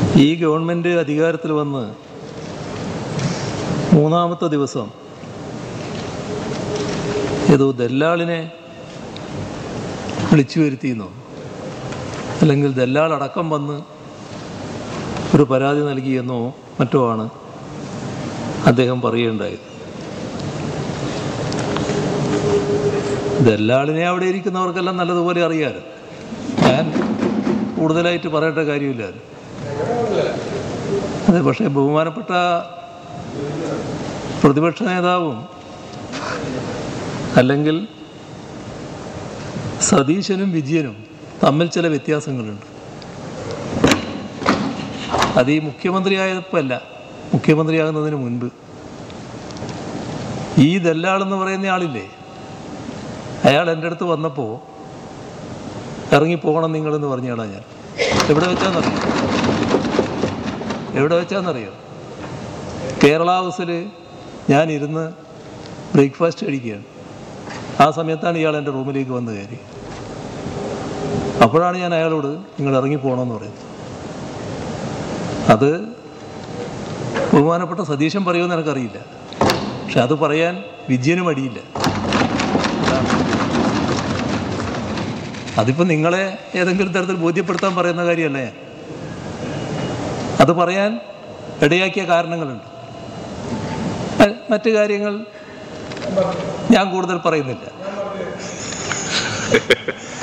ഈ ഗവൺമെൻറ് അധികാരത്തിൽ വന്ന് മൂന്നാമത്തെ ദിവസം ഏതോ ദല്ലാളിനെ വിളിച്ചു വരുത്തിയെന്നോ അല്ലെങ്കിൽ ദല്ലാൾ അടക്കം വന്ന് ഒരു പരാതി നൽകിയെന്നോ മറ്റോ ആണ് അദ്ദേഹം പറയുകയുണ്ടായത് ദല്ലാളിനെ അവിടെ ഇരിക്കുന്നവർക്കെല്ലാം നല്ലതുപോലെ അറിയാറ് ഞാൻ കൂടുതലായിട്ട് പറയേണ്ട കാര്യമില്ല അതെ പക്ഷേ ബഹുമാനപ്പെട്ട പ്രതിപക്ഷ നേതാവും അല്ലെങ്കിൽ സതീശനും വിജയനും തമ്മിൽ ചില വ്യത്യാസങ്ങളുണ്ട് അത് ഈ മുഖ്യമന്ത്രിയായപ്പോഴല്ല മുഖ്യമന്ത്രിയാകുന്നതിന് മുൻപ് ഈ ദല്ലാളെന്ന് പറയുന്ന ആളില്ലേ അയാൾ എൻ്റെ അടുത്ത് വന്നപ്പോൾ ഇറങ്ങിപ്പോകണം നിങ്ങളെന്ന് പറഞ്ഞാളാണ് ഞാൻ എവിടെ വെച്ചാന്നറിയോ എവിടെ വെച്ചാന്നറിയോ കേരള ഹൗസിൽ ഞാൻ ഇരുന്ന് ബ്രേക്ക്ഫാസ്റ്റ് കഴിക്കുകയാണ് ആ സമയത്താണ് ഇയാൾ എൻ്റെ റൂമിലേക്ക് വന്ന് കയറി അപ്പോഴാണ് ഞാൻ അയാളോട് നിങ്ങൾ ഇറങ്ങിപ്പോകണമെന്ന് പറയുന്നത് അത് ബഹുമാനപ്പെട്ട സതീശൻ പറയുമെന്ന് എനിക്കറിയില്ല പക്ഷെ അത് പറയാൻ വിജയനും അടിയില്ല അതിപ്പോൾ നിങ്ങളെ ഏതെങ്കിലും തരത്തിൽ ബോധ്യപ്പെടുത്താൻ പറയുന്ന കാര്യമല്ല ഞാൻ അത് പറയാൻ ഇടയാക്കിയ കാരണങ്ങളുണ്ട് മ- മറ്റു കാര്യങ്ങൾ ഞാൻ കൂടുതൽ പറയുന്നില്ല